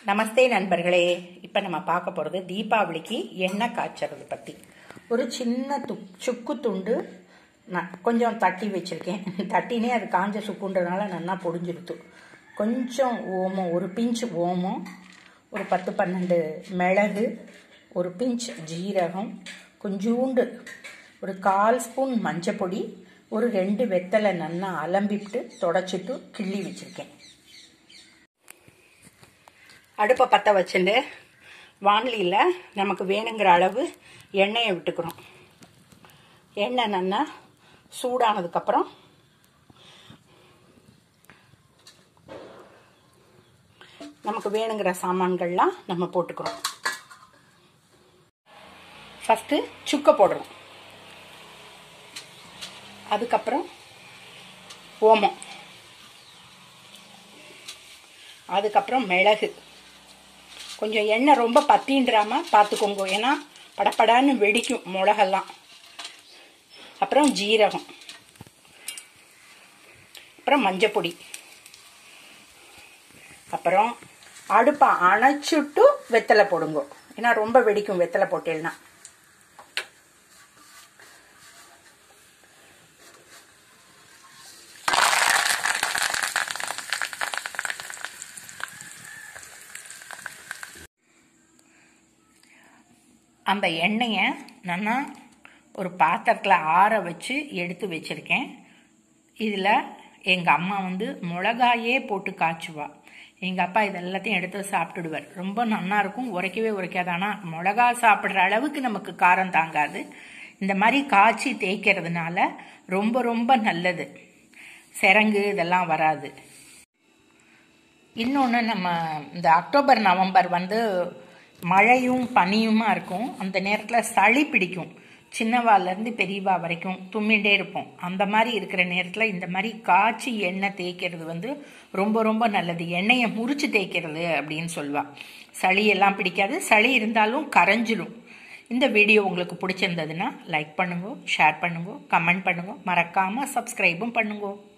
நமஸ்தே நண்பர்களே இப்போ நம்ம பார்க்க போகிறது தீபாவளிக்கு எண்ணெய் காய்ச்சறது பற்றி ஒரு சின்ன து சுக்கு துண்டு நான் கொஞ்சம் தட்டி வச்சுருக்கேன் தட்டினே அது காஞ்ச சுக்குன்றதுனால நல்லா பொடிஞ்சிருத்து கொஞ்சம் ஓமம் ஒரு பிஞ்ச் ஓமம் ஒரு பத்து பன்னெண்டு மிளகு ஒரு பிஞ்ச் ஜீரகம் கொஞ்சூண்டு ஒரு கால் ஸ்பூன் மஞ்சப்பொடி ஒரு ரெண்டு வெத்தலை நல்லா அலம்பிட்டு தொடச்சிட்டு கிள்ளி வச்சுருக்கேன் அடுப்பை பற்ற வச்சுட்டு வானலியில் நமக்கு வேணுங்கிற அளவு எண்ணெயை விட்டுக்கிறோம் எண்ணெய் நல்லா சூடானதுக்கப்புறம் நமக்கு வேணுங்கிற சாமான்கள்லாம் நம்ம போட்டுக்கிறோம் ஃபஸ்ட்டு சுக்க போடுறோம் அதுக்கப்புறம் ஓமம் அதுக்கப்புறம் மிளகு கொஞ்சம் எண்ணெய் ரொம்ப பத்தின்றாம பார்த்துக்கோங்க ஏன்னா படப்படான்னு வெடிக்கும் மிளகெல்லாம் அப்புறம் ஜீரகம் அப்புறம் மஞ்சப்பொடி அப்புறம் அடுப்பை அணைச்சுட்டு வெத்தலை போடுங்க ஏன்னா ரொம்ப வெடிக்கும் வெத்தலை போட்டேன்னா அந்த எண்ணெயை நான் ஒரு பாத்திரத்தில் ஆற வச்சு எடுத்து வச்சுருக்கேன் இதில் எங்கள் அம்மா வந்து மிளகாயே போட்டு காய்ச்சுவா எங்கள் அப்பா இது எல்லாத்தையும் எடுத்து சாப்பிட்டுடுவார் ரொம்ப நல்லா இருக்கும் உரைக்கவே உரைக்காது ஆனால் மிளகா சாப்பிட்ற அளவுக்கு நமக்கு காரம் தாங்காது இந்த மாதிரி காய்ச்சி தேய்க்கிறதுனால ரொம்ப ரொம்ப நல்லது சிரங்கு இதெல்லாம் வராது இன்னொன்று நம்ம இந்த அக்டோபர் நவம்பர் வந்து மழையும் பனியுமா இருக்கும் அந்த நேரத்தில் சளி பிடிக்கும் சின்னவாலேருந்து பெரியவா வரைக்கும் தும்மிண்டே இருப்போம் அந்த மாதிரி இருக்கிற நேரத்தில் இந்த மாதிரி காய்ச்சி எண்ணெய் தேய்க்கிறது வந்து ரொம்ப ரொம்ப நல்லது எண்ணெயை முறிச்சு தேய்க்கிறது அப்படின்னு சொல்லுவா சளி எல்லாம் பிடிக்காது சளி இருந்தாலும் கரைஞ்சிரும் இந்த வீடியோ உங்களுக்கு பிடிச்சிருந்ததுன்னா லைக் பண்ணுங்க ஷேர் பண்ணுங்க கமெண்ட் பண்ணுங்க மறக்காமல் சப்ஸ்கிரைபும் பண்ணுங்க